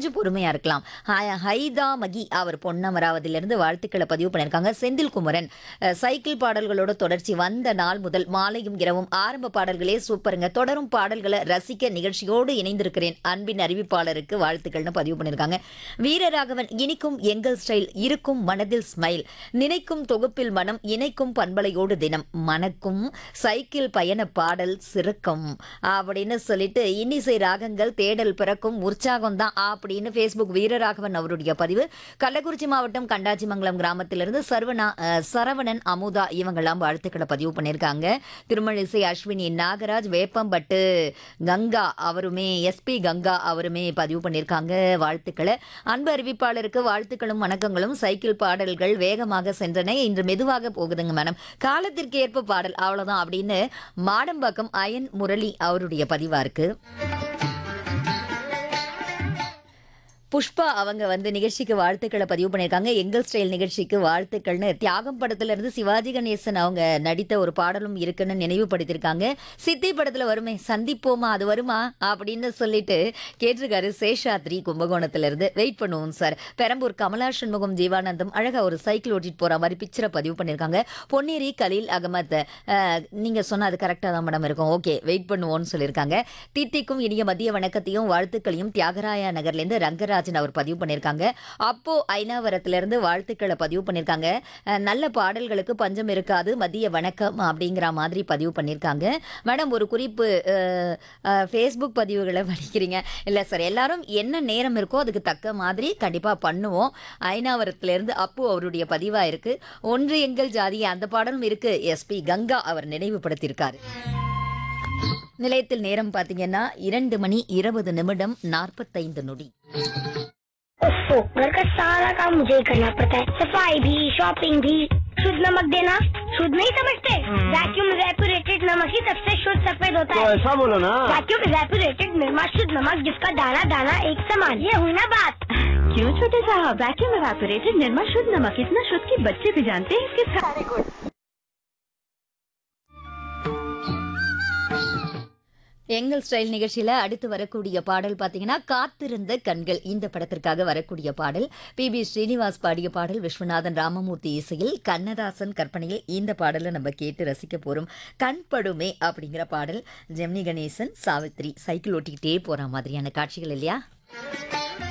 கொஞ்சம் பொறுமையா இருக்கலாம் ஹை- ஹைதா மகி அவர் பொன்னமராவதியிலிருந்து வாழ்த்துக்களை பதிவு பண்ணியிருக்காங்க செந்தில் குமரன் அஹ், சைக்கிள் பாடல்களோட தொடர்ச்சி வந்த நாள் முதல் மாலையும் இரவும் ஆரம்ப பாடல்களே சூப்பருங்க தொடரும் பாடல்களை ரசிக்க நிகழ்ச்சியோடு இணைந்திருக்கிறேன் அன்பின் அறிவிப்பாளருக்கு வாழ்த்துக்கள்னு பதிவு பண்ணியிருக்காங்க வீரராகவன் இனிக்கும் எங்கள் ஸ்டைல் இருக்கும் மனதில் ஸ்மைல் நினைக்கும் தொகுப்பில் மனம் இணைக்கும் பண்பலையோடு தினம் மணக்கும் சைக்கிள் பயண பாடல் சிறக்கும் அப்படின்னு சொல்லிட்டு இன்னிசை ராகங்கள் தேடல் பிறக்கும் உற்சாகம் தான் அப்படின்னு ஃபேஸ்புக் வீரராகவன் அவருடைய பதிவு கள்ளக்குறிச்சி மாவட்டம் கண்டாச்சிமங்கலம் கிராமத்திலிருந்து சர்வனா அஹ், சரவணன் அமுதா இவங்கெல்லாம் வாழ்த்துக்களை பதிவு பண்ணியிருக்காங்க திருமழிசை அஸ்வினி நாகராஜ் வேப்பம்பட்டு கங்கா அவருமே எஸ்பி கங்கா அவருமே பதிவு பண்ணியிருக்காங்க வாழ்த்துக்களை அன்பு அறிவிப்பாளருக்கு வாழ்த்துக்களும் வணக்கங்களும் சைக்கிள் பாடல்கள் வேகமாக சென்றன இன்று மெதுவாக போகுதுங்க மேடம் காலத்திற்கு ஏற்ப பாடல் அவ்வளவுதான் அப்படின்னு மாடம்பாக்கம் அயன் முரளி அவருடைய பதிவா இருக்கு புஷ்பா அவங்க வந்து நிகழ்ச்சிக்கு வாழ்த்துக்களை பதிவு பண்ணியிருக்காங்க எங்கள் ஸ்டைல் நிகழ்ச்சிக்கு வாழ்த்துக்கள்னு தியாகம் படத்துல இருந்து சிவாஜி கணேசன் அவங்க நடித்த ஒரு பாடலும் இருக்குன்னு நினைவுபடுத்தியிருக்காங்க சித்தி படத்துல வருமே சந்திப்போமா அது வருமா அப்படின்னு சொல்லிட்டு கேட்டிருக்காரு சேஷாத்ரி கும்பகோணத்துல இருந்து வெயிட் பண்ணுவோம் சார் பெரம்பூர் கமலா சண்முகம் ஜீவானந்தம் அழகா ஒரு சைக்கிள் ஓட்டிட்டு போற மாதிரி பிக்சரை பதிவு பண்ணியிருக்காங்க பொன்னேரி கலீல் அகமத் அஹ், நீங்க சொன்ன அது கரெக்டாக தான் மேடம் இருக்கும் ஓகே வெயிட் பண்ணுவோம்னு சொல்லியிருக்காங்க தீத்திக்கும் இனிய மதிய வணக்கத்தையும் வாழ்த்துக்களையும் தியாகராய நகர்லேருந்து ரங்கராஜன் அவர் பதிவு பண்ணியிருக்காங்க அப்போ ஐநாவரத்திலிருந்து வாழ்த்துக்களை பதிவு பண்ணியிருக்காங்க அஹ், நல்ல பாடல்களுக்கு பஞ்சம் இருக்காது மதிய வணக்கம் அப்படிங்கிற மாதிரி பதிவு பண்ணியிருக்காங்க மேடம் ஒரு குறிப்பு ஃபேஸ்புக் பதிவுகளை படிக்கிறீங்க இல்லை சார் எல்லாரும் என்ன நேரம் இருக்கோ அதுக்கு தக்க மாதிரி கண்டிப்பாக பண்ணுவோம் ஐநாவரத்திலிருந்து அப்பு அவருடைய பதிவாக இருக்கு ஒன்று எங்கள் ஜாதி அந்த பாடலும் இருக்கு எஸ்பி கங்கா அவர் நினைவுபடுத்தியிருக்காரு நிலையத்தில் நேரம் பார்த்தீங்கன்னா இரண்டு மணி இருபது நிமிடம் நாற்பத்தைந்து நொடி ओफो घर का सारा काम मुझे ही करना पड़ता है सफाई भी शॉपिंग भी शुद्ध नमक देना शुद्ध नहीं समझते वैक्यूम रेपुरेटेड नमक ही सबसे शुद्ध सफेद होता तो है ऐसा बोलो ना वैक्यूम रेपुरेटेड निर्मा शुद्ध नमक जिसका दाना दाना एक समान ये हुई ना बात क्यों छोटे साहब वैक्यूम एवापोरेटेड निर्मा शुद्ध नमक इतना शुद्ध कि बच्चे भी जानते हैं इसके सारे गुण எங்கள் ஸ்டைல் நிகழ்ச்சியில அடுத்து வரக்கூடிய பாடல் பார்த்தீங்கன்னா காத்திருந்த கண்கள் இந்த படத்திற்காக வரக்கூடிய பாடல் பி பி ஸ்ரீனிவாஸ் பாடிய பாடல் விஸ்வநாதன் ராமமூர்த்தி இசையில் கண்ணதாசன் கற்பனையில் இந்த பாடலை நம்ம கேட்டு ரசிக்க போறோம் கண்படுமே அப்படிங்கிற பாடல் ஜெமினி கணேசன் சாவித்ரி சைக்கிள் ஓட்டிக்கிட்டே போற மாதிரியான காட்சிகள் இல்லையா